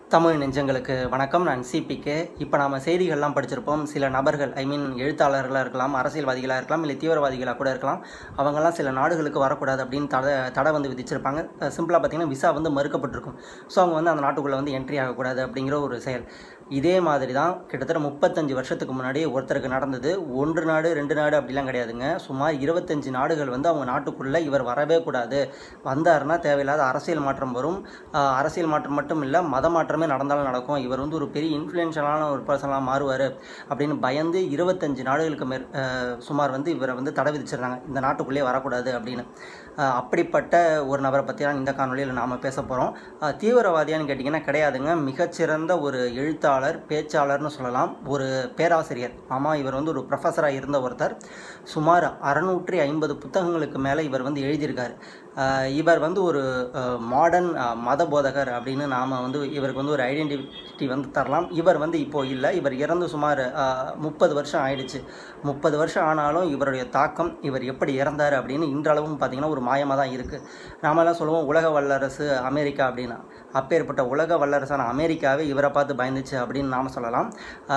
தமிழ் நெஞ்சங்களுக்கு வணக்கம் நான் சிபிகே இப்போ நாம செய்திகள்லாம் படிச்சிருப்போம் சில நபர்கள் ஐ மீன் எழுத்தாளர்களாக இருக்கலாம் அரசியல்வாதிகளாக இருக்கலாம் இல்லை தீவிரவாதிகளாக கூட இருக்கலாம் அவங்கெல்லாம் சில நாடுகளுக்கு வரக்கூடாது அப்படின்னு தடை தடை வந்து விதிச்சிருப்பாங்க சிம்பிளாக பார்த்தீங்கன்னா விசா வந்து மறுக்கப்பட்டிருக்கும் ஸோ அவங்க வந்து அந்த நாட்டுக்குள்ளே வந்து என்ட்ரி ஆகக்கூடாது அப்படிங்கிற ஒரு செயல் இதே மாதிரி தான் கிட்டத்தட்ட முப்பத்தஞ்சு வருஷத்துக்கு முன்னாடி ஒருத்தருக்கு நடந்தது ஒன்று நாடு ரெண்டு நாடு அப்படிலாம் கிடையாதுங்க சுமார் இருபத்தஞ்சு நாடுகள் வந்து அவங்க நாட்டுக்குள்ளே இவர் வரவே கூடாது வந்தாருன்னா தேவையில்லாத அரசியல் மாற்றம் வரும் ஆஹ் அரசியல் மாற்றம் மட்டும் இல்லை மத மாற்றமே நடந்தாலும் நடக்கும் இவர் வந்து ஒரு பெரிய இன்ஃப்ளூயன்ஷியலான ஒரு பர்சனாக மாறுவார் அப்படின்னு பயந்து இருபத்தஞ்சு நாடுகளுக்கு மேற் ஆஹ் சுமார் வந்து இவரை வந்து தடை விதிச்சிருந்தாங்க இந்த நாட்டுக்குள்ளேயே வரக்கூடாது அப்படின்னு ஆஹ் அப்படிப்பட்ட ஒரு நபரை பற்றி தான் இந்த காணொலியில் நாம் பேச போகிறோம் தீவிரவாதியான்னு கேட்டிங்கன்னா கிடையாதுங்க மிகச்சிறந்த ஒரு எழுத்தாளர் பேச்சாளர்னு சொல்லலாம் ஒரு பேராசிரியர் ஆமாம் இவர் வந்து ஒரு ப்ரொஃபஸராக இருந்த ஒருத்தர் சுமார் அறநூற்றி ஐம்பது புத்தகங்களுக்கு மேலே இவர் வந்து எழுதியிருக்காரு ஆஹ் இவர் வந்து ஒரு மாடர்ன் மத போதகர் அப்படின்னு நாம் வந்து இவருக்கு வந்து ஒரு ஐடென்டிட்டி வந்து தரலாம் இவர் வந்து இப்போது இல்லை இவர் இறந்து சுமார் முப்பது வருஷம் ஆயிடுச்சு முப்பது வருஷம் ஆனாலும் இவருடைய தாக்கம் இவர் எப்படி இறந்தார் அப்படின்னு இன்றளவும் பார்த்திங்கன்னா ஒரு மாயமாக தான் இருக்குது நாமெல்லாம் சொல்லுவோம் உலக வல்லரசு அமெரிக்கா அப்படின்னா அப்பேற்பட்ட உலக வல்லரசான அமெரிக்காவே இவரை பார்த்து பயந்துச்சு அப்படின்னு நாம் சொல்லலாம்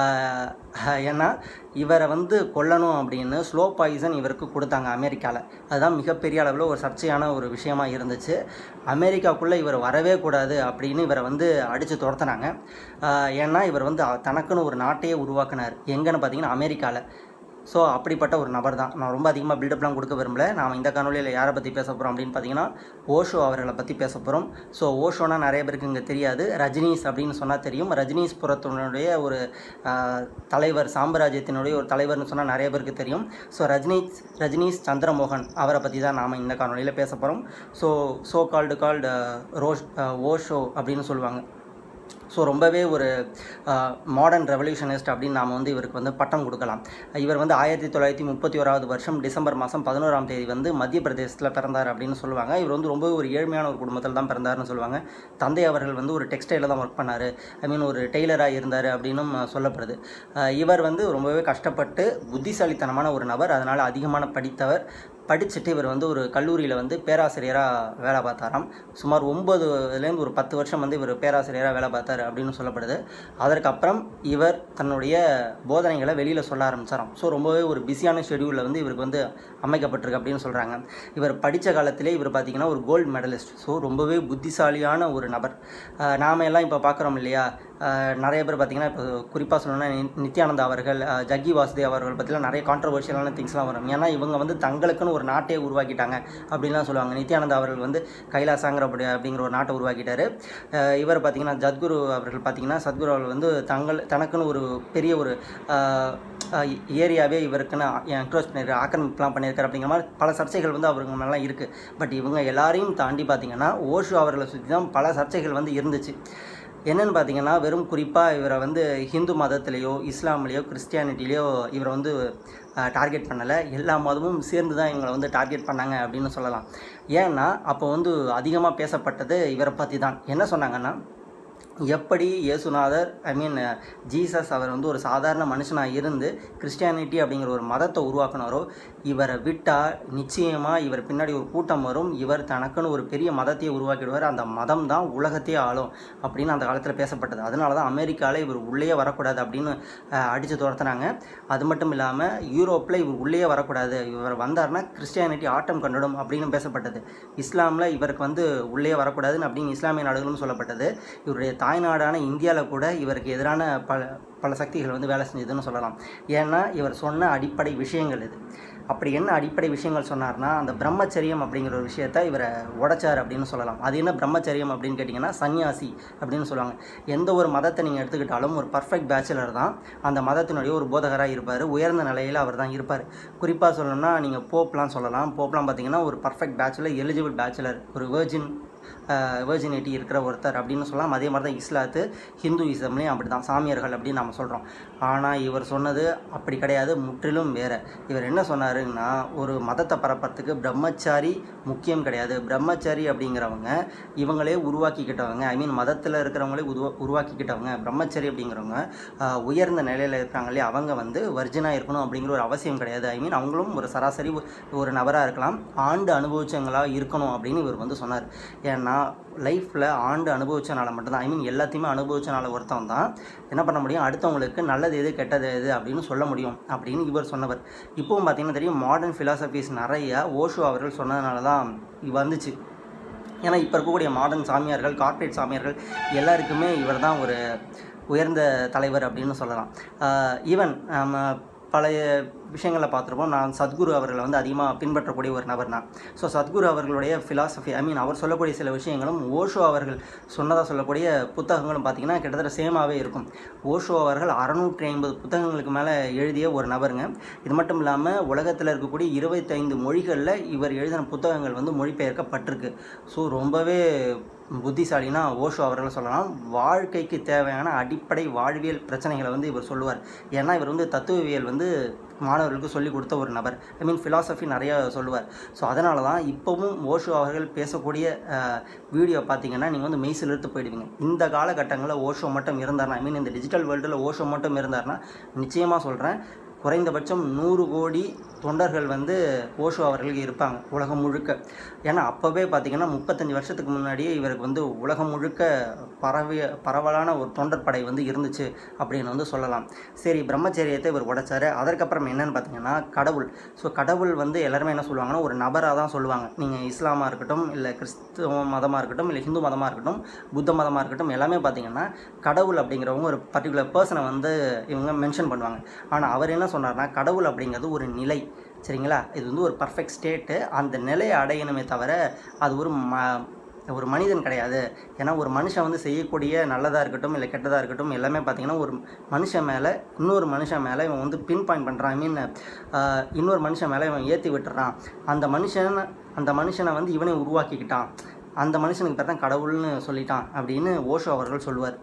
ஆஹ் ஏன்னா இவரை வந்து கொல்லணும் அப்படின்னு ஸ்லோ பாய்சன் இவருக்கு கொடுத்தாங்க அமெரிக்காவில் அதுதான் மிகப்பெரிய அளவில் ஒரு சர்ச்சையான ஒரு விஷயமா இருந்துச்சு அமெரிக்காவுக்குள்ளே இவர் வரவே கூடாது அப்படின்னு இவரை வந்து அடித்து துரத்துனாங்க ஆஹ் ஏன்னா இவர் வந்து தனக்குன்னு ஒரு நாட்டையே உருவாக்குனார் எங்கன்னு பார்த்தீங்கன்னா அமெரிக்காவில் ஸோ அப்படிப்பட்ட ஒரு நபர் தான் நான் ரொம்ப அதிகமாக பில்டப்லாம் கொடுக்க விரும்பல நாம் இந்த காணொலியில் யாரை பற்றி பேச போகிறோம் அப்படின்னு பார்த்தீங்கன்னா ஓஷோ அவர்களை பற்றி பேச போகிறோம் ஸோ ஓஷோனா நிறைய பேருக்கு இங்கே தெரியாது ரஜினிஸ் அப்படின்னு சொன்னால் தெரியும் ரஜினிஸ் புறத்தினுடைய ஒரு ஆஹ், தலைவர் சாம்ராஜ்யத்தினுடைய ஒரு தலைவர்னு சொன்னால் நிறைய பேருக்கு தெரியும் ஸோ ரஜினிஸ் ரஜினிஸ் சந்திரமோகன் அவரை பற்றி தான் நாம் இந்த காணொலியில் பேச போகிறோம் ஸோ ஸோ கால்டு கால்டு ரோஷ் ஓஷோ அப்படின்னு சொல்லுவாங்க ஸோ ரொம்பவே ஒரு மாடர்ன் ரெவல்யூஷனிஸ்ட் அப்படின்னு நாம் வந்து இவருக்கு வந்து பட்டம் கொடுக்கலாம் இவர் வந்து ஆயிரத்தி தொள்ளாயிரத்தி முப்பத்தி ஓராவது வருஷம் டிசம்பர் மாதம் பதினோராம் தேதி வந்து மத்திய பிரதேசத்தில் பிறந்தார் அப்படின்னு சொல்லுவாங்க இவர் வந்து ரொம்ப ஒரு ஏழ்மையான ஒரு குடும்பத்தில் தான் பிறந்தார்னு சொல்லுவாங்க தந்தை அவர்கள் வந்து ஒரு டெக்ஸ்டைலில் தான் ஒர்க் பண்ணார் ஐ மீன் ஒரு டெய்லராக இருந்தார் அப்படின்னும் சொல்லப்படுது அஹ் இவர் வந்து ரொம்பவே கஷ்டப்பட்டு புத்திசாலித்தனமான ஒரு நபர் அதனால் அதிகமான படித்தவர் படிச்சுட்டு இவர் வந்து ஒரு கல்லூரியில் வந்து பேராசிரியராக வேலை பார்த்தாராம் சுமார் ஒம்பதுலேருந்து ஒரு பத்து வருஷம் வந்து இவர் பேராசிரியராக வேலை பார்த்தார் அப்படின்னு சொல்லப்படுது அதற்கப்புறம் இவர் தன்னுடைய போதனைகளை வெளியில் சொல்ல ஆரம்பிச்சாராம் ஸோ ரொம்பவே ஒரு பிஸியான ஷெடியூலில் வந்து இவருக்கு வந்து அமைக்கப்பட்டிருக்கு அப்படின்னு சொல்கிறாங்க இவர் படித்த காலத்திலே இவர் பார்த்திங்கன்னா ஒரு கோல்டு மெடலிஸ்ட் ஸோ ரொம்பவே புத்திசாலியான ஒரு நபர் ஆஹ் நாம எல்லாம் இப்போ பார்க்குறோம் இல்லையா ஆஹ் நிறைய பேர் பார்த்திங்கன்னா இப்போ குறிப்பாக சொல்லணும்னா நி- நித்யானந்தா அவர்கள் ஆஹ் ஜக்கி வாசுதேவ் அவர்கள் பற்றிலாம் நிறைய கான்ட்ரவர்ஷியலான திங்ஸ்லாம் வரும் ஏன்னா இவங்க வந்து தங்களுக்குன்னு ஒரு நாட்டையே உருவாக்கிட்டாங்க அப்படின்லாம் சொல்லுவாங்க நித்யானந்தா அவர்கள் வந்து கைலாசாங்கிற அப்படி அப்படிங்கிற ஒரு நாட்டை உருவாக்கிட்டாரு ஆஹ் இவர் பார்த்திங்கன்னா ஜத்குரு அவர்கள் பார்த்திங்கன்னா சத்குரு அவர்கள் வந்து தங்கள் தனக்குன்னு ஒரு பெரிய ஒரு ஆஹ் ஆஹ் ஏரியாவே இவருக்குன்னு என்க்ரோச் பண்ணியிருக்காரு ஆக்கிரமிப்புலாம் பண்ணியிருக்காரு அப்படிங்கிற மாதிரி பல சர்ச்சைகள் வந்து அவருக்கு மேலாம் இருக்குது பட் இவங்க எல்லாரையும் தாண்டி பார்த்திங்கன்னா ஓஷோ அவர்களை சுற்றி தான் பல சர்ச்சைகள் வந்து இருந்துச்சு என்னன்னு பார்த்தீங்கன்னா வெறும் குறிப்பாக இவரை வந்து ஹிந்து மதத்திலேயோ இஸ்லாம்லேயோ கிறிஸ்டியானிட்டிலேயோ இவரை வந்து டார்கெட் பண்ணலை எல்லா மதமும் சேர்ந்து தான் இவங்களை வந்து டார்கெட் பண்ணாங்க அப்படின்னு சொல்லலாம் ஏன்னா அப்போ வந்து அதிகமாக பேசப்பட்டது இவரை பற்றி தான் என்ன சொன்னாங்கன்னா எப்படி இயேசுநாதர் ஐ மீன் ஜீசஸ் அவர் வந்து ஒரு சாதாரண மனுஷனாக இருந்து கிறிஸ்டியானிட்டி அப்படிங்கிற ஒரு மதத்தை உருவாக்குனாரோ இவரை விட்டால் நிச்சயமாக இவர் பின்னாடி ஒரு கூட்டம் வரும் இவர் தனக்குன்னு ஒரு பெரிய மதத்தையே உருவாக்கிடுவார் அந்த மதம் தான் உலகத்தையே ஆளும் அப்படின்னு அந்த காலத்தில் பேசப்பட்டது அதனால தான் அமெரிக்காவில் இவர் உள்ளே வரக்கூடாது அப்படின்னு அடித்து துரத்துனாங்க அது மட்டும் இல்லாமல் யூரோப்பில் இவர் உள்ளே வரக்கூடாது இவர் வந்தார்னா கிறிஸ்டியானிட்டி ஆட்டம் கண்டுடும் அப்படின்னு பேசப்பட்டது இஸ்லாமில் இவருக்கு வந்து உள்ளே வரக்கூடாதுன்னு அப்படின்னு இஸ்லாமிய நாடுகளும் சொல்லப்பட்டது இவருடைய தாய்நாடான இந்தியாவில் கூட இவருக்கு எதிரான பல பல சக்திகள் வந்து வேலை செஞ்சதுன்னு சொல்லலாம் ஏன்னா இவர் சொன்ன அடிப்படை விஷயங்கள் இது அப்படி என்ன அடிப்படை விஷயங்கள் சொன்னார்னா அந்த பிரம்மச்சரியம் அப்படிங்கிற ஒரு விஷயத்தை இவரை உடைச்சார் அப்படின்னு சொல்லலாம் அது என்ன பிரம்மச்சரியம் அப்படின்னு கேட்டிங்கன்னா சன்னியாசி அப்படின்னு சொல்லுவாங்க எந்த ஒரு மதத்தை நீங்கள் எடுத்துக்கிட்டாலும் ஒரு பர்ஃபெக்ட் பேச்சுலர் தான் அந்த மதத்தினுடைய ஒரு போதகராக இருப்பார் உயர்ந்த நிலையில் அவர் தான் இருப்பார் குறிப்பாக சொல்லணும்னா நீங்கள் போப்லாம் சொல்லலாம் போப்லாம் பார்த்தீங்கன்னா ஒரு பர்ஃபெக்ட் பேச்சுலர் எலிஜிபிள் பேச்சுலர் ஒரு வேர்ஜின் வேர்ஜினிட்டி இருக்கிற ஒருத்தர் அப்படின்னு சொல்லலாம் அதே மாதிரி தான் இஸ்லாத்து ஹிந்துயிசம்லேயும் அப்படி தான் சாமியார்கள் அப்படின்னு நம்ம சொல்கிறோம் ஆனால் இவர் சொன்னது அப்படி கிடையாது முற்றிலும் வேறு இவர் என்ன சொன்னாருன்னா ஒரு மதத்தை பரப்புறதுக்கு பிரம்மச்சாரி முக்கியம் கிடையாது பிரம்மச்சாரி அப்படிங்கிறவங்க இவங்களே உருவாக்கிக்கிட்டவங்க ஐ மீன் மதத்தில் இருக்கிறவங்களே உருவா உருவாக்கிக்கிட்டவங்க பிரம்மச்சாரி அப்படிங்கிறவங்க ஆஹ், உயர்ந்த நிலையில் இருக்காங்களே அவங்க வந்து வர்ஜினாக இருக்கணும் அப்படிங்கிற ஒரு அவசியம் கிடையாது ஐ மீன் அவங்களும் ஒரு சராசரி ஒரு- ஒரு நபராக இருக்கலாம் ஆண்டு அனுபவிச்சவங்களா இருக்கணும் அப்படின்னு இவர் வந்து சொன்னார் ஏன்னா ஏன்னா லைஃப்பில் ஆண்டு அனுபவிச்சனால மட்டும்தான் ஐ மீன் எல்லாத்தையுமே அனுபவிச்சனால ஒருத்தன் தான் என்ன பண்ண முடியும் அடுத்தவங்களுக்கு நல்லது எது கெட்டது எது அப்படின்னு சொல்ல முடியும் அப்படின்னு இவர் சொன்னவர் இப்போவும் பார்த்தீங்கன்னா தெரியும் மாடர்ன் ஃபிலாசபிஸ் நிறைய ஓஷோ அவர்கள் சொன்னதுனால தான் இது வந்துச்சு ஏன்னா இப்போ இருக்கக்கூடிய மாடர்ன் சாமியார்கள் கார்ப்பரேட் சாமியார்கள் எல்லாருக்குமே இவர் தான் ஒரு உயர்ந்த தலைவர் அப்படின்னு சொல்லலாம் ஈவன் நம்ம பழைய விஷயங்களை பார்த்துருப்போம் நான் சத்குரு அவர்களை வந்து அதிகமாக பின்பற்றக்கூடிய ஒரு நபர் தான் ஸோ சத்குரு அவர்களுடைய ஃபிலாசபி ஐ மீன் அவர் சொல்லக்கூடிய சில விஷயங்களும் ஓஷோ அவர்கள் சொன்னதாக சொல்லக்கூடிய புத்தகங்களும் பார்த்திங்கன்னா கிட்டத்தட்ட சேமாகவே இருக்கும் ஓஷோ அவர்கள் அறநூற்றி ஐம்பது புத்தகங்களுக்கு மேலே எழுதிய ஒரு நபருங்க இது மட்டும் இல்லாமல் உலகத்தில் இருக்கக்கூடிய இருபத்தைந்து மொழிகளில் இவர் எழுதின புத்தகங்கள் வந்து மொழிபெயர்க்கப்பட்டிருக்கு ஸோ ரொம்பவே புத்திசாலினா ஓஷோ அவர்கள் சொல்லலாம் வாழ்க்கைக்கு தேவையான அடிப்படை வாழ்வியல் பிரச்சனைகளை வந்து இவர் சொல்லுவார் ஏன்னா இவர் வந்து தத்துவவியல் வந்து மாணவர்களுக்கு சொல்லிக் கொடுத்த ஒரு நபர் ஐ மீன் ஃபிலாசபி நிறைய சொல்லுவார் ஸோ அதனால தான் இப்போவும் ஓஷோ அவர்கள் பேசக்கூடிய வீடியோ பார்த்தீங்கன்னா நீங்கள் வந்து மெய்சில் இழுத்து போயிடுவீங்க இந்த காலகட்டங்களில் ஓஷோ மட்டும் இருந்தார்னா ஐ மீன் இந்த டிஜிட்டல் வேர்ல்டில் ஓஷோ மட்டும் இருந்தார்னா நிச்சயமாக சொல்கிறேன் குறைந்தபட்சம் நூறு கோடி தொண்டர்கள் வந்து ஓஷோ அவர்களுக்கு இருப்பாங்க உலகம் முழுக்க ஏன்னா அப்போவே பார்த்தீங்கன்னா முப்பத்தஞ்சு வருஷத்துக்கு முன்னாடியே இவருக்கு வந்து உலகம் முழுக்க பரவிய பரவலான ஒரு தொண்டர் படை வந்து இருந்துச்சு அப்படின்னு வந்து சொல்லலாம் சரி பிரம்மச்சரியத்தை இவர் உடைச்சாரு அதற்கப்புறம் என்னன்னு பார்த்தீங்கன்னா கடவுள் ஸோ கடவுள் வந்து எல்லாருமே என்ன சொல்லுவாங்கன்னா ஒரு நபராக தான் சொல்லுவாங்க நீங்கள் இஸ்லாமாக இருக்கட்டும் இல்லை கிறிஸ்துவ மதமாக இருக்கட்டும் இல்லை ஹிந்து மதமாக இருக்கட்டும் புத்த மதமாக இருக்கட்டும் எல்லாமே பார்த்தீங்கன்னா கடவுள் அப்படிங்கிறவங்க ஒரு பர்டிகுலர் பர்சனை வந்து இவங்க மென்ஷன் பண்ணுவாங்க ஆனால் அவர் என்ன சொன்னார்னா கடவுள் அப்படிங்கிறது ஒரு நிலை சரிங்களா இது வந்து ஒரு பர்ஃபெக்ட் ஸ்டேட்டு அந்த நிலையை அடையணுமே தவிர அது ஒரு ம ஒரு மனிதன் கிடையாது ஏன்னா ஒரு மனுஷன் வந்து செய்யக்கூடிய நல்லதாக இருக்கட்டும் இல்லை கெட்டதாக இருக்கட்டும் எல்லாமே பார்த்தீங்கன்னா ஒரு மனுஷன் மேலே இன்னொரு மனுஷன் மேலே இவன் வந்து பின் பாயிண்ட் பண்ணுறான் ஐ மீன் இன்னொரு மனுஷன் மேலே இவன் ஏற்றி விட்டுறான் அந்த மனுஷன் அந்த மனுஷனை வந்து இவனே உருவாக்கிக்கிட்டான் அந்த மனுஷனுக்கு பேர் தான் கடவுள்னு சொல்லிட்டான் அப்படின்னு ஓஷோ அவர்கள் சொல்லுவார்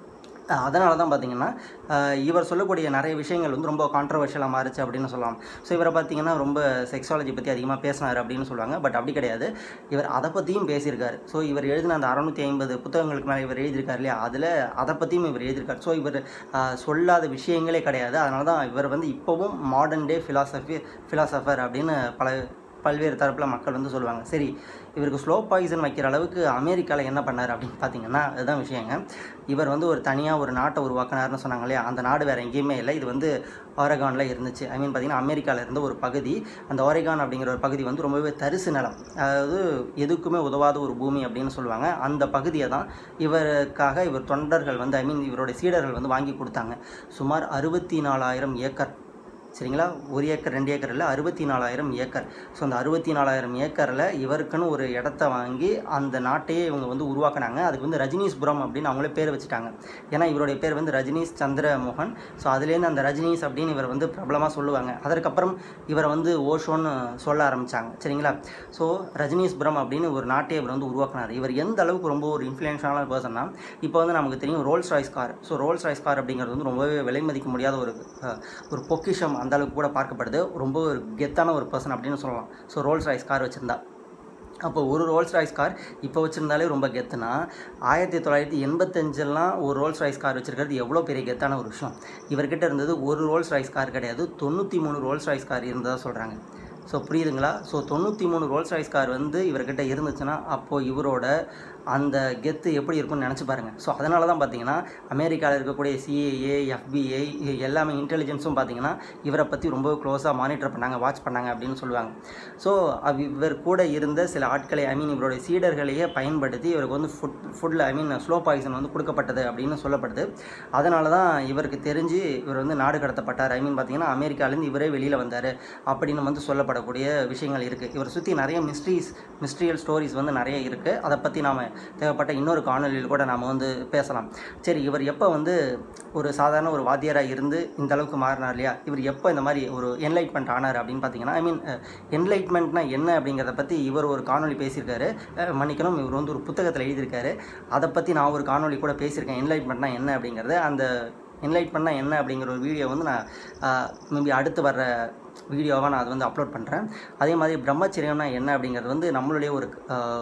அதனால தான் பார்த்தீங்கன்னா இவர் சொல்லக்கூடிய நிறைய விஷயங்கள் வந்து ரொம்ப கான்ட்ரவர்ஷியலாக மாறுச்சு அப்படின்னு சொல்லலாம் ஸோ இவரை பார்த்தீங்கன்னா ரொம்ப செக்ஸாலஜி பற்றி அதிகமாக பேசினார் அப்படின்னு சொல்லுவாங்க பட் அப்படி கிடையாது இவர் அதை பற்றியும் பேசியிருக்காரு ஸோ இவர் எழுதின அந்த அறநூற்றி ஐம்பது புத்தகங்களுக்கு மேலே இவர் எழுதியிருக்காரு இல்லையா அதில் அதை பற்றியும் இவர் எழுதியிருக்காரு ஸோ இவர் சொல்லாத விஷயங்களே கிடையாது அதனால தான் இவர் வந்து இப்போவும் மாடர்ன் டே ஃபிலாசபி ஃபிலாசபர் அப்படின்னு பல பல்வேறு தரப்பில் மக்கள் வந்து சொல்லுவாங்க சரி இவருக்கு ஸ்லோ பாய்சன் வைக்கிற அளவுக்கு அமெரிக்காவில் என்ன பண்ணார் அப்படின்னு பார்த்தீங்கன்னா அதுதான் விஷயங்க இவர் வந்து ஒரு தனியாக ஒரு நாட்டை உருவாக்கினார்னு சொன்னாங்க இல்லையா அந்த நாடு வேறு எங்கேயுமே இல்லை இது வந்து ஆரகானில் இருந்துச்சு ஐ மீன் பார்த்தீங்கன்னா அமெரிக்காவில் இருந்த ஒரு பகுதி அந்த ஆரகான் அப்படிங்கிற ஒரு பகுதி வந்து ரொம்பவே தரிசு நிலம் அதாவது எதுக்குமே உதவாத ஒரு பூமி அப்படின்னு சொல்லுவாங்க அந்த பகுதியை தான் இவருக்காக இவர் தொண்டர்கள் வந்து ஐ மீன் இவருடைய சீடர்கள் வந்து வாங்கி கொடுத்தாங்க சுமார் அறுபத்தி நாலாயிரம் ஏக்கர் சரிங்களா ஒரு ஏக்கர் ரெண்டு ஏக்கர் இல்லை அறுபத்தி நாலாயிரம் ஏக்கர் ஸோ அந்த அறுபத்தி நாலாயிரம் ஏக்கரில் இவருக்குன்னு ஒரு இடத்த வாங்கி அந்த நாட்டையே இவங்க வந்து உருவாக்குனாங்க அதுக்கு வந்து ரஜினீஸ்புரம் அப்படின்னு அவங்களே பேர் வச்சுட்டாங்க ஏன்னா இவருடைய பேர் வந்து ரஜினீஷ் சந்திர மோகன் ஸோ அதுலேருந்து அந்த ரஜினீஷ் அப்படின்னு இவர் வந்து பிரபலமாக சொல்லுவாங்க அதற்கப்புறம் இவரை வந்து ஓஷோன்னு சொல்ல ஆரம்பித்தாங்க சரிங்களா ஸோ ரஜினீஸ்புரம் அப்படின்னு ஒரு நாட்டையே இவர் வந்து உருவாக்குனார் இவர் எந்த அளவுக்கு ரொம்ப ஒரு இன்ஃப்ளூயன்ஷியலான பர்சன்னா இப்போ வந்து நமக்கு தெரியும் Rolls Royce car so Rolls Royce car அப்படிங்கிறது வந்து ரொம்பவே விலை மதிக்க முடியாத ஒரு ஒரு பொக்கிஷம் அந்த அளவுக்கு கூட பார்க்கப்படுது ரொம்ப ஒரு கெத்தான ஒரு பர்சன் அப்படின்னு சொல்லலாம் ஸோ ரோல்ஸ் ராய்ஸ் கார் வச்சுருந்தா அப்போ ஒரு ரோல்ஸ் ராய்ஸ் கார் இப்போ வச்சுருந்தாலே ரொம்ப கெத்துனா ஆயிரத்தி தொள்ளாயிரத்தி எண்பத்தஞ்செல்லாம் ஒரு ரோல்ஸ் ராய்ஸ் கார் வச்சுருக்கிறது எவ்வளோ பெரிய கெத்தான ஒரு விஷயம் இவர்கிட்ட இருந்தது ஒரு ரோல்ஸ் ராய்ஸ் கார் கிடையாது தொண்ணூற்றி மூணு ரோல்ஸ் ராய்ஸ் கார் இருந்ததாக சொல்கிறாங்க ஸோ புரியுதுங்களா ஸோ தொண்ணூற்றி மூணு ரோல்ஸ் ராய்ஸ் கார் வந்து இவர்கிட்ட இருந்துச்சுன்னா அப்போது இவரோட அந்த கெத்து எப்படி இருக்கும்னு நினச்சி பாருங்கள் ஸோ அதனால தான் பார்த்தீங்கன்னா அமெரிக்காவில் இருக்கக்கூடிய சிஏஏ எஃபிஐ எல்லாமே இன்டெலிஜென்ஸும் பார்த்தீங்கன்னா இவரை பற்றி ரொம்ப க்ளோஸாக மானிட்டர் பண்ணாங்க வாட்ச் பண்ணாங்க அப்படின்னு சொல்லுவாங்க ஸோ இவர் கூட இருந்த சில ஆட்களை ஐ மீன் இவருடைய சீடர்களையே பயன்படுத்தி இவருக்கு வந்து ஃபுட் ஃபுட்டில் ஐ மீன் ஸ்லோ பாய்சன் வந்து கொடுக்கப்பட்டது அப்படின்னு சொல்லப்படுது அதனால தான் இவருக்கு தெரிஞ்சு இவர் வந்து நாடு கடத்தப்பட்டார் ஐ மீன் பார்த்தீங்கன்னா அமெரிக்காலேருந்து இவரே வெளியில் வந்தார் அப்படின்னு வந்து சொல்லப்படக்கூடிய விஷயங்கள் இருக்குது இவரை சுற்றி நிறைய மிஸ்ட்ரீஸ் மிஸ்ட்ரியல் ஸ்டோரிஸ் வந்து நிறைய இருக்குது அதை பற்றி நாம் தேவைப்பட்ட இன்னொரு காணொலியில் கூட நாம் வந்து பேசலாம் சரி இவர் எப்போ வந்து ஒரு சாதாரண ஒரு வாத்தியாராக இருந்து இந்த அளவுக்கு மாறினார் இல்லையா இவர் எப்போ இந்த மாதிரி ஒரு என்லைட்மெண்ட் ஆனார் அப்படின்னு பார்த்தீங்கன்னா ஐ மீன் என்லைட்மெண்ட்னா என்ன அப்படிங்கிறத பற்றி இவர் ஒரு காணொலி பேசியிருக்காரு அஹ் மன்னிக்கணும் இவர் வந்து ஒரு புத்தகத்தில் எழுதியிருக்காரு அதை பற்றி நான் ஒரு காணொலி கூட பேசியிருக்கேன் என்லைட்மெண்ட்னா என்ன அப்படிங்கிறத அந்த என்லைட் பண்ணால் என்ன அப்படிங்கிற ஒரு வீடியோ வந்து நான் மேபி அடுத்து வர்ற வீடியோவாக நான் அதை வந்து அப்லோட் பண்ணுறேன் அதே மாதிரி பிரம்மச்சரியம்னா என்ன அப்படிங்கிறது வந்து நம்மளுடைய ஒரு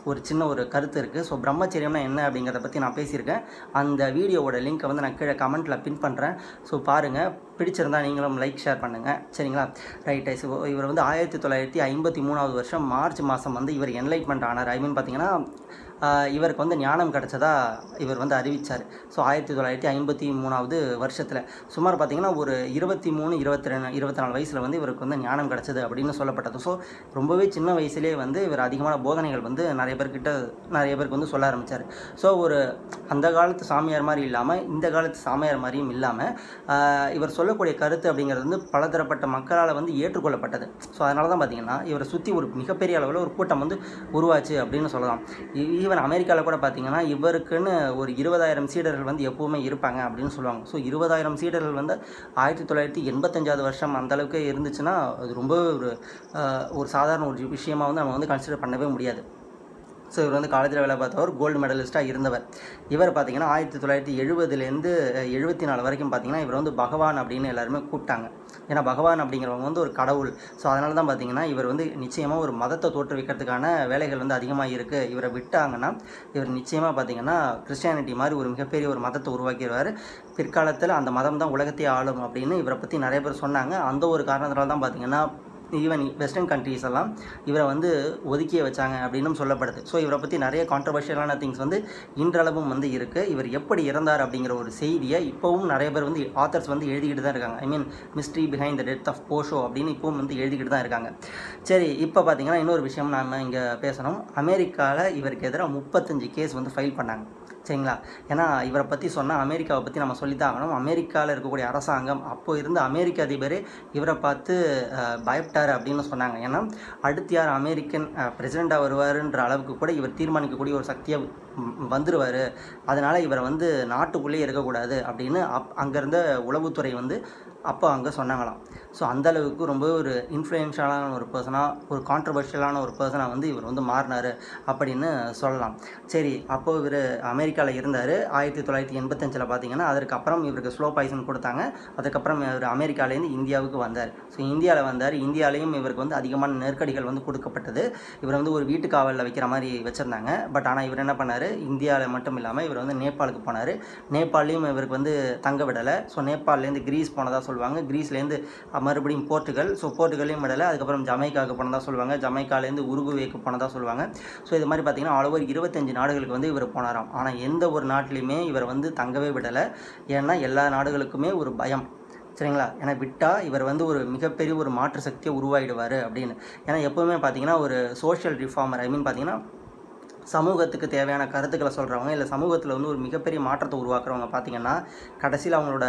ஒரு சின்ன ஒரு கருத்து இருக்குது ஸோ பிரம்மச்சரியம்னா என்ன அப்படிங்கிறத பற்றி நான் பேசியிருக்கேன் அந்த வீடியோவோட லிங்க்கை வந்து நான் கீழே கமெண்ட்டில் பின் பண்ணுறேன் ஸோ பாருங்கள் பிடிச்சிருந்தா நீங்களும் லைக் ஷேர் பண்ணுங்கள் சரிங்களா ரைட் ஸோ இவர் வந்து ஆயிரத்தி தொள்ளாயிரத்தி ஐம்பத்தி மூணாவது வருஷம் மார்ச் மாதம் வந்து இவர் என்லைட்மெண்ட் ஆனார் ஐ மீன் பார்த்தீங்கன்னா ஆஹ் இவருக்கு வந்து ஞானம் கிடச்சதா இவர் வந்து அறிவித்தார் ஸோ ஆயிரத்தி தொள்ளாயிரத்தி ஐம்பத்தி மூணாவது வருஷத்தில் சுமார் பார்த்தீங்கன்னா ஒரு இருபத்தி மூணு இருபத்தி ரெண்டு இருபத்தி நாலு வயசில் வந்து இவருக்கு வந்து ஞானம் கிடச்சது அப்படின்னு சொல்லப்பட்டது ஸோ ரொம்பவே சின்ன வயசுலேயே வந்து இவர் அதிகமான போதனைகள் வந்து நிறைய பேர்கிட்ட நிறைய பேருக்கு வந்து சொல்ல ஆரம்பித்தார் ஸோ ஒரு அந்த காலத்து சாமியார் மாதிரி இல்லாமல் இந்த காலத்து சாமியார் மாதிரியும் இல்லாமல் இவர் சொல்லக்கூடிய கருத்து அப்படிங்கிறது வந்து பலதரப்பட்ட மக்களால் வந்து ஏற்றுக்கொள்ளப்பட்டது ஸோ அதனால தான் பார்த்தீங்கன்னா இவரை சுற்றி ஒரு மிகப்பெரிய அளவில் ஒரு கூட்டம் வந்து உருவாச்சு அப்படின்னு சொல்லலாம் ஈவன் அமெரிக்காவில் கூட பார்த்தீங்கன்னா இவருக்குன்னு ஒரு இருபதாயிரம் சீடர்கள் வந்து எப்போவுமே இருப்பாங்க அப்படின்னு சொல்லுவாங்க ஸோ இருபதாயிரம் சீடர்கள் வந்து ஆயிரத்தி தொள்ளாயிரத்தி எண்பத்தஞ்சாவது வருஷம் அந்த அளவுக்கு இருந்துச்சுன்னா அது ரொம்ப ஒரு ஆஹ், ஒரு சாதாரண ஒரு விஷயமா வந்து நம்ம வந்து கன்சிடர் பண்ணவே முடியாது ஸோ இவர் வந்து காலேஜில் வேலை பார்த்தவர் கோல்டு மெடலிஸ்ட்டாக இருந்தவர் இவர் பார்த்தீங்கன்னா ஆயிரத்தி தொள்ளாயிரத்தி எழுபதுலேருந்து எழுபத்தி நாலு வரைக்கும் பார்த்தீங்கன்னா இவர் வந்து பகவான் அப்படின்னு எல்லாருமே கூப்பிட்டாங்க ஏன்னா பகவான் அப்படிங்கிறவங்க வந்து ஒரு கடவுள் ஸோ அதனால தான் பார்த்தீங்கன்னா இவர் வந்து நிச்சயமாக ஒரு மதத்தை தோற்றுவிக்கிறதுக்கான வேலைகள் வந்து அதிகமாக இருக்குது இவரை விட்டாங்கன்னா இவர் நிச்சயமாக பார்த்தீங்கன்னா கிறிஸ்டியானிட்டி மாதிரி ஒரு மிகப்பெரிய ஒரு மதத்தை உருவாக்கிடுவார் பிற்காலத்தில் அந்த மதம் தான் உலகத்தையே ஆளும் அப்படின்னு இவரை பற்றி நிறைய பேர் சொன்னாங்க அந்த ஒரு காரணத்தினால தான் பார்த்தீங்கன்னா ஈவன் வெஸ்டர்ன் கண்ட்ரீஸ் எல்லாம் இவரை வந்து ஒதுக்கியே வச்சாங்க அப்படின்னும் சொல்லப்படுது ஸோ இவரை பற்றி நிறைய கான்ட்ரவர்ஷியலான திங்ஸ் வந்து இன்றளவும் வந்து இருக்குது இவர் எப்படி இறந்தார் அப்படிங்கிற ஒரு செய்தியை இப்போவும் நிறைய பேர் வந்து ஆத்தர்ஸ் வந்து எழுதிக்கிட்டு தான் இருக்காங்க I mean mystery behind the death of போஷோ அப்படின்னு இப்போவும் வந்து எழுதிக்கிட்டு தான் இருக்காங்க சரி இப்போ பார்த்தீங்கன்னா இன்னொரு விஷயம் நாம இங்கே பேசணும் அமெரிக்காவில் இவருக்கு எதிராக முப்பத்தஞ்சு கேஸ் வந்து ஃபைல் பண்ணாங்க சரிங்களா ஏன்னா இவரை பற்றி சொன்னால் அமெரிக்காவை பற்றி நம்ம சொல்லித்தான் ஆகணும் அமெரிக்காவில் இருக்கக்கூடிய அரசாங்கம் அப்போ இருந்த அமெரிக்க அதிபரே இவரை பார்த்து அஹ், பயப்பட்டார் அப்படின்னு சொன்னாங்க ஏன்னா அடுத்து யார் அமெரிக்கன் பிரசிடெண்ட்டாக வருவாருன்ற அளவுக்கு கூட இவர் தீர்மானிக்கக்கூடிய ஒரு சக்தியாக வந்துடுவார் அதனால் இவரை வந்து நாட்டுக்குள்ளேயே இருக்கக்கூடாது அப்படின்னு அப் அங்கேருந்த உளவுத்துறை வந்து அப்போ அங்கே சொன்னாங்களாம் ஸோ அந்தளவுக்கு ரொம்ப ஒரு இன்ஃப்ளூயன்ஷியலான ஒரு பர்சனாக ஒரு கான்ட்ரவர்ஷியலான ஒரு பர்சனாக வந்து இவர் வந்து மாறினார் அப்படின்னு சொல்லலாம் சரி அப்போது இவர் அமெரிக்காவில் இருந்தார் ஆயிரத்தி தொள்ளாயிரத்தி எண்பத்தஞ்சில் பார்த்தீங்கன்னா அதற்கப்புறம் இவருக்கு ஸ்லோ பாய்சன் கொடுத்தாங்க அதுக்கப்புறம் இவர் அமெரிக்காலேருந்து இந்தியாவுக்கு வந்தார் ஸோ இந்தியாவில் வந்தார் இந்தியாவிலையும் இவருக்கு வந்து அதிகமான நெருக்கடிகள் வந்து கொடுக்கப்பட்டது இவர் வந்து ஒரு வீட்டு காவலில் வைக்கிற மாதிரி வச்சுருந்தாங்க பட் ஆனால் இவர் என்ன பண்ணார் இந்தியாவில் மட்டும் இல்லாமல் இவர் வந்து நேபாளுக்கு போனார் நேபாளையும் இவருக்கு வந்து தங்க விடலை ஸோ நேபாள்லேருந்து கிரீஸ் போனதாக சொல்லுவாங்க கிரீஸ்லேருந்து மறுபடியும் போர்ட்டுகல் ஸோ போர்ட்டுகல்லையும் விடலை அதுக்கப்புறம் ஜமைக்காவுக்கு போனதாக சொல்லுவாங்க ஜமைக்காலேருந்து உருகுவேக்கு போனதாக சொல்லுவாங்க ஸோ இது மாதிரி பார்த்தீங்கன்னா ஆல் ஓவர் இருபத்தஞ்சு நாடுகளுக்கு வந்து இவர் போனாராம் ஆனால் எந்த ஒரு நாட்டிலையுமே இவர் வந்து தங்கவே விடலை ஏன்னா எல்லா நாடுகளுக்குமே ஒரு பயம் சரிங்களா ஏன்னா விட்டால் இவர் வந்து ஒரு மிகப்பெரிய ஒரு மாற்று சக்தியை உருவாயிடுவார் அப்படின்னு ஏன்னா எப்போவுமே பார்த்தீங்கன்னா ஒரு சோஷியல் ரிஃபார்மர் ஐ மீன் பார்த்தீங்கன்னா சமூகத்துக்கு தேவையான கருத்துக்களை சொல்கிறவங்க இல்லை சமூகத்தில் வந்து ஒரு மிகப்பெரிய மாற்றத்தை உருவாக்குறவங்க பார்த்தீங்கன்னா கடைசியில் அவங்களோட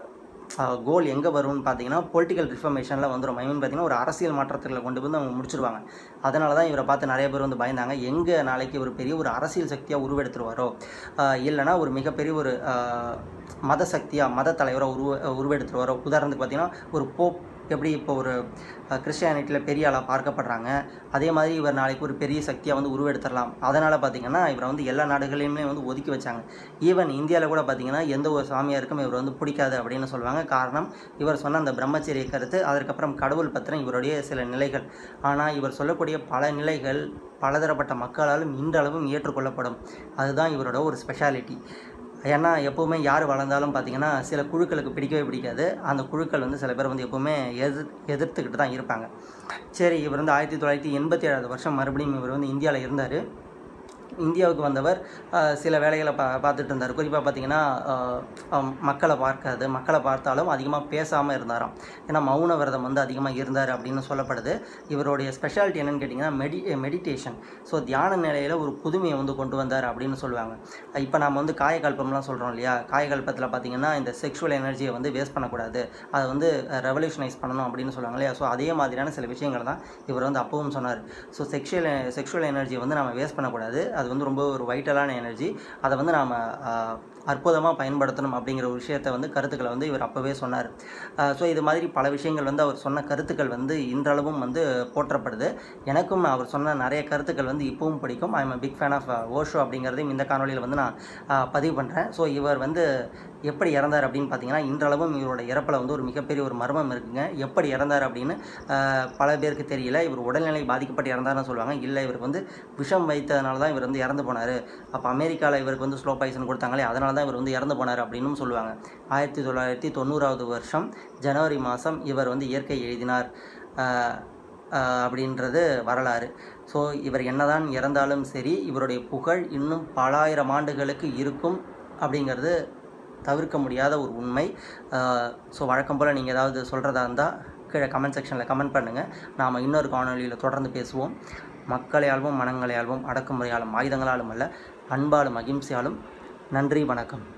கோல் எங்கே வரும்னு பார்த்தீங்கன்னா பொலிட்டிக்கல் ரிஃபர்மேஷனில் வந்துடும் ஐ மீன் பார்த்தீங்கன்னா ஒரு அரசியல் மாற்றத்தில் கொண்டு வந்து அவங்க முடிச்சிருவாங்க அதனால தான் இவரை பார்த்து நிறைய பேர் வந்து பயந்தாங்க எங்கே நாளைக்கு ஒரு பெரிய ஒரு அரசியல் சக்தியாக உருவெடுத்துருவாரோ ஆஹ் இல்லைன்னா ஒரு மிகப்பெரிய ஒரு ஆஹ் மத சக்தியாக மத தலைவராக உருவ உருவெடுத்துருவாரோ உதாரணத்துக்கு பார்த்தீங்கன்னா ஒரு போப் எப்படி இப்போ ஒரு கிறிஸ்டியானிட்டியில் பெரிய ஆளாக பார்க்கப்படுறாங்க அதே மாதிரி இவர் நாளைக்கு ஒரு பெரிய சக்தியாக வந்து உருவெடுத்துடலாம் அதனால் பார்த்தீங்கன்னா இவரை வந்து எல்லா நாடுகளையுமே வந்து ஒதுக்கி வச்சாங்க ஈவன் இந்தியாவில் கூட பார்த்தீங்கன்னா எந்த ஒரு சாமியாருக்கும் இவர் வந்து பிடிக்காது அப்படின்னு சொல்லுவாங்க காரணம் இவர் சொன்ன அந்த பிரம்மச்சரிய கருத்து அதற்கப்புறம் கடவுள் பற்றின இவருடைய சில நிலைகள் ஆனால் இவர் சொல்லக்கூடிய பல நிலைகள் பலதரப்பட்ட மக்களாலும் இன்றளவும் ஏற்றுக்கொள்ளப்படும் அதுதான் இவரோட ஒரு ஸ்பெஷாலிட்டி ஏன்னா எப்போவுமே யார் வளர்ந்தாலும் பார்த்தீங்கன்னா சில குழுக்களுக்கு பிடிக்கவே பிடிக்காது அந்த குழுக்கள் வந்து சில பேர் வந்து எப்போவுமே எதிர் எதிர்த்துக்கிட்டு தான் இருப்பாங்க சரி இவர் வந்து ஆயிரத்தி தொள்ளாயிரத்தி எண்பத்தி ஏழாவது வருஷம் மறுபடியும் இவர் வந்து இந்தியாவில் இருந்தார் இந்தியாவுக்கு வந்தவர் ஆஹ், சில வேலைகளை பா பார்த்துட்டு இருந்தார் குறிப்பாக பார்த்தீங்கன்னா ஆஹ், ஆம், மக்களை பார்க்காது மக்களை பார்த்தாலும் அதிகமாக பேசாமல் இருந்தாராம் ஏன்னா மௌன விரதம் வந்து அதிகமாக இருந்தார் அப்படின்னு சொல்லப்படுது இவருடைய ஸ்பெஷாலிட்டி என்னன்னு கேட்டிங்கன்னா மெடி மெடிடேஷன் ஸோ தியான நிலையில் ஒரு புதுமையை வந்து கொண்டு வந்தார் அப்படின்னு சொல்லுவாங்க இப்போ நம்ம வந்து காயகல்பம்லாம் சொல்கிறோம் இல்லையா காயகல்பத்தில் பார்த்தீங்கன்னா இந்த செக்ஷுவல் எனர்ஜியை வந்து வேஸ்ட் பண்ணக்கூடாது அதை வந்து ரெவல்யூஷனைஸ் பண்ணணும் அப்படின்னு சொல்லுவாங்க இல்லையா ஸோ அதே மாதிரியான சில விஷயங்கள் தான் இவர் வந்து அப்பவும் சொன்னார் ஸோ செக்ஷுவல் செக்ஷுவல் எனர்ஜியை வந்து நம்ம வேஸ்ட் பண்ணக்கூடாது அது வந்து ரொம்ப ஒரு வைட்டலான எனர்ஜி அதை வந்து நாம் அற்புதமாக பயன்படுத்தணும் அப்படிங்கிற ஒரு விஷயத்தை வந்து கருத்துக்களை வந்து இவர் அப்போவே சொன்னார் ஸோ இது மாதிரி பல விஷயங்கள் வந்து அவர் சொன்ன கருத்துக்கள் வந்து இன்றளவும் வந்து போற்றப்படுது எனக்கும் அவர் சொன்ன நிறைய கருத்துக்கள் வந்து இப்பவும் பிடிக்கும் I am big fan of Osho அப்படிங்கிறதையும் இந்த காணொலியில் வந்து நான் ஆஹ், பதிவு பண்ணுறேன் ஸோ இவர் வந்து எப்படி இறந்தார் அப்படின்னு பார்த்தீங்கன்னா இன்றளவும் இவரோட இறப்பில் வந்து ஒரு மிகப்பெரிய ஒரு மர்மம் இருக்குங்க எப்படி இறந்தார் அப்படின்னு ஆஹ், பல பேருக்கு தெரியல இவர் உடல்நிலை பாதிக்கப்பட்டு இறந்தாருன்னு சொல்லுவாங்க இல்லை இவருக்கு வந்து விஷம் வைத்ததுனால தான் இவர் வந்து இறந்து போனார் அப்போ அமெரிக்காவில் இவருக்கு வந்து ஸ்லோ பாய்சன் கொடுத்தாங்களே அதனால தான் இவர் வந்து இறந்து போனார் அப்படின்னும் சொல்லுவாங்க ஆயிரத்தி தொள்ளாயிரத்தி தொண்ணூறாவது வருஷம் ஜனவரி மாதம் இவர் வந்து இயற்கை எழுதினார் ஆஹ், ஆஹ், அப்படின்றது வரலாறு ஸோ இவர் என்னதான் இறந்தாலும் சரி இவருடைய புகழ் இன்னும் பலாயிரம் ஆண்டுகளுக்கு இருக்கும் அப்படிங்கிறது தவிர்க்க முடியாத ஒரு உண்மை ஸோ வழக்கம் போல் நீங்கள் ஏதாவது சொல்கிறதா இருந்தால் கீழே கமெண்ட் செக்ஷனில் கமெண்ட் பண்ணுங்கள் நாம் இன்னொரு காணொலியில் தொடர்ந்து பேசுவோம் மக்களையாலும் மனங்களையாலும் அடக்குமுறையாலும் ஆயுதங்களாலும் அல்ல அன்பாலும் அகிம்சையாலும் நன்றி வணக்கம்